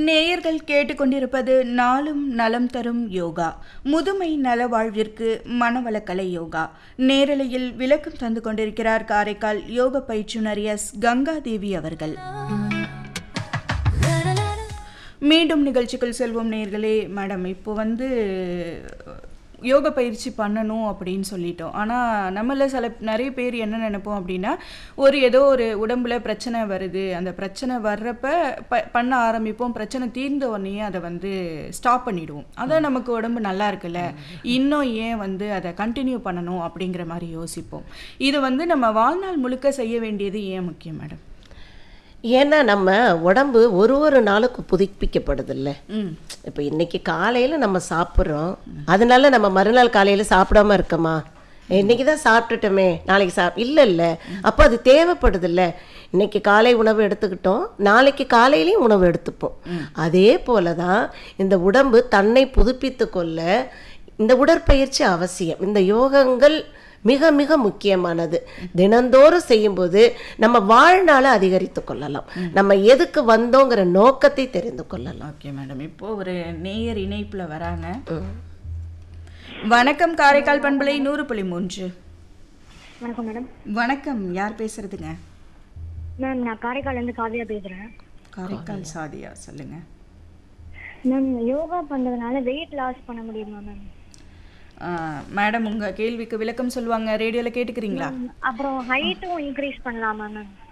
நேயர்கள் கேட்டுக்கொண்டிருப்பது நாளும் நலம் தரும் யோகா முதுமை நல வாழ்விற்கு மனவளக்கலை யோகா நேரலையில் விளக்கம் தந்து கொண்டிருக்கிறார் காரைக்கால் யோக பயிற்றுனர் எஸ் கங்காதேவி அவர்கள் மீண்டும் நிகழ்ச்சிக்குள் செல்வோம் நேர்களே மேடம் இப்போ வந்து யோக பயிற்சி பண்ணணும் அப்படின்னு சொல்லிட்டோம் ஆனால் நம்மள சில நிறைய பேர் என்ன நினைப்போம் அப்படின்னா ஒரு ஏதோ ஒரு உடம்புல பிரச்சனை வருது அந்த பிரச்சனை வர்றப்ப ப பண்ண ஆரம்பிப்போம் பிரச்சனை தீர்ந்த உடனே அதை வந்து ஸ்டாப் பண்ணிடுவோம் அதான் நமக்கு உடம்பு நல்லா இருக்குல்ல இன்னும் ஏன் வந்து அதை கண்டினியூ பண்ணணும் அப்படிங்கிற மாதிரி யோசிப்போம் இது வந்து நம்ம வாழ்நாள் முழுக்க செய்ய வேண்டியது ஏன் முக்கியம் மேடம் ஏன்னா நம்ம உடம்பு ஒரு ஒரு நாளுக்கு புதுப்பிக்கப்படுதில்ல ம் இப்போ இன்னைக்கு காலையில் நம்ம சாப்பிட்றோம் அதனால நம்ம மறுநாள் காலையில் சாப்பிடாம இருக்கோமா இன்னைக்கு தான் சாப்பிட்டுட்டோமே நாளைக்கு சாப் இல்லை இல்லை அப்போ அது தேவைப்படுதில்ல இன்னைக்கு காலை உணவு எடுத்துக்கிட்டோம் நாளைக்கு காலையிலையும் உணவு எடுத்துப்போம் அதே போல தான் இந்த உடம்பு தன்னை புதுப்பித்து கொள்ள இந்த உடற்பயிற்சி அவசியம் இந்த யோகங்கள் மிக மிக முக்கியமானது தினந்தோறும் செய்யும்போது நம்ம வாழ்நாளை அதிகரித்து கொள்ளலாம் நம்ம எதுக்கு வந்தோங்கிற நோக்கத்தை தெரிந்து கொள்ளலாம் ஓகே மேடம் இப்போ ஒரு நேயர் இணைப்புல வராங்க வணக்கம் காரைக்கால் பண்பலை நூறு புள்ளி மூன்று வணக்கம் மேடம் வணக்கம் யார் பேசுறதுங்க மேம் நான் காரைக்கால்லேருந்து காவியா பேசுகிறேன் காரைக்கால் சாதியா சொல்லுங்க மேம் யோகா பண்ணுறதுனால வெயிட் லாஸ் பண்ண முடியுமா மேம் ஆ, மேடம் உங்க கேள்விக்கு விளக்கம் சொல்லுவாங்க ரேடியோல கேட்டுக்கிறீங்களா அப்புறம் ஹைட்டும் இன்க்ரீஸ் பண்ணலாமா மேம்